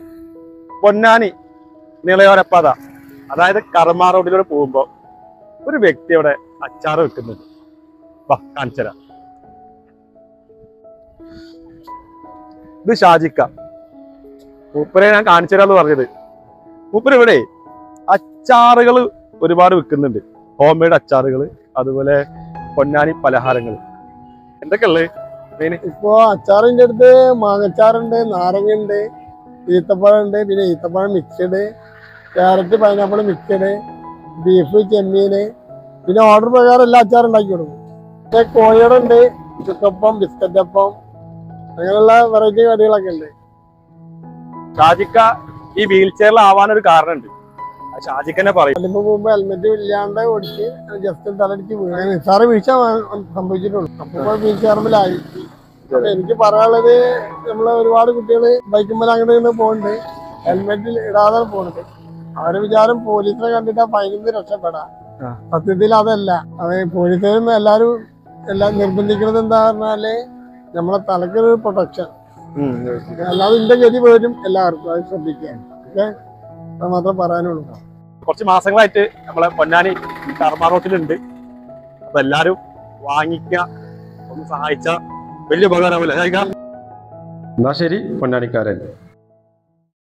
പൊന്നാനി നിളയോരപ്പാത അതായത് കർമ്മ റോഡിലൂടെ പോകുമ്പോ ഒരു വ്യക്തി അവിടെ അച്ചാറ് വെക്കുന്നുണ്ട് വാ കാണിച്ചരാ ഇത് ഷാജിക്ക മൂപ്പരെ ഞാൻ കാണിച്ചു തരാന്ന് പറഞ്ഞത് മൂപ്പര് ഇവിടെ അച്ചാറുകൾ ഒരുപാട് വിൽക്കുന്നുണ്ട് ഹോം മെയ്ഡ് അച്ചാറുകൾ അതുപോലെ പൊന്നാനി പലഹാരങ്ങൾ എന്തൊക്കെയുള്ളത് മെയിൻ ഇപ്പോ അച്ചാറിന്റെ അടുത്ത് മാങ്ങച്ചാറുണ്ട് നാരങ്ങയുണ്ട് ഈത്തപ്പഴം ഉണ്ട് പിന്നെ ഈത്തപ്പഴം mixed carrot pineapple mixed beef ചെമ്മീന് പിന്നെ ഓർഡർ പ്രകാരം എല്ലാ അച്ചാറും ഉണ്ടാക്കി കൊടുക്കും പിന്നെ കോഴിയോടുണ്ട് ചുക്കപ്പം ബിസ്ക്കറ്റ് അപ്പം അങ്ങനെയുള്ള വെറൈറ്റി കടികളൊക്കെ ഉണ്ട് ഷാജിക്ക ഈ വീൽ ചെയറിലാവാനൊരു കാരണമുണ്ട് ആ ഷാജിക്കന്നെ പറയും അതിപ്പോ പോകുമ്പോ ഹെൽമെറ്റ് ഇല്ലാണ്ട് ഓടിച്ച് ജസ്റ്റ് തലടിച്ച് വീണ നിസ്സാറ് വീഴ്ച സംഭവിച്ചിട്ടുള്ളൂ അപ്പൊ വീൽ ചെയർമിലായി അപ്പൊ എനിക്ക് പറയാനുള്ളത് നമ്മളെ ഒരുപാട് കുട്ടികൾ ബൈക്കുമ്പോൾ അങ്ങോട്ട് ഇങ്ങനെ പോകുന്നുണ്ട് ഹെൽമെറ്റിൽ ഇടാതെ പോകുന്നുണ്ട് അവരെ വിചാരം പോലീസിനെ കണ്ടിട്ട് ഫൈനിൽ നിന്ന് രക്ഷപ്പെടാം ആ. സത്യത്തിൽ അതല്ല അത് പോലീസുകാരും എല്ലാരും എല്ലാം നിർബന്ധിക്കുന്നത് എന്താ പറഞ്ഞാല് നമ്മളെ തലക്കൊരു പ്രൊട്ടക്ഷൻ അല്ലാതെ ഇന്റെ ഗതി വരും എല്ലാവർക്കും അത് ശ്രദ്ധിക്കുക ഓക്കെ അത് മാത്രം പറയാനുള്ളൂ കുറച്ച് മാസങ്ങളായിട്ട് നമ്മളെ പൊന്നാനി കർമ്മ റോട്ടിലുണ്ട് അപ്പൊ എല്ലാരും വാങ്ങിക്ക ഒന്ന് സഹായിച്ച വലിയ ഉപകാരമാവില്ല എന്നാ ശരി പൊന്നാനിക്കാരൻ